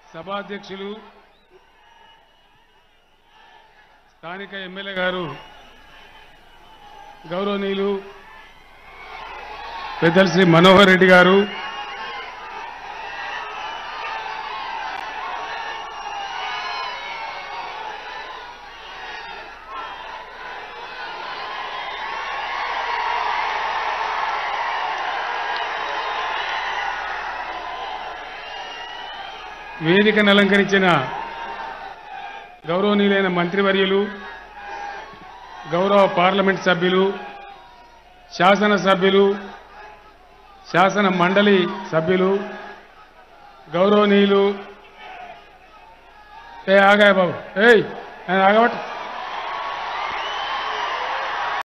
సభాధ్యక్షులు స్థానిక ఎమ్మెల్యే గారు గౌరవనీయులు పెద్దలు శ్రీ మనోహర్ రెడ్డి గారు వేదికను అలంకరించిన గౌరవనీయులైన మంత్రివర్యులు గౌరవ పార్లమెంట్ సభ్యులు శాసన సభ్యులు శాసన మండలి సభ్యులు గౌరవనీయులు ఏ ఆగాయ బాబు ఏయ్ ఆయన ఆగబట్టు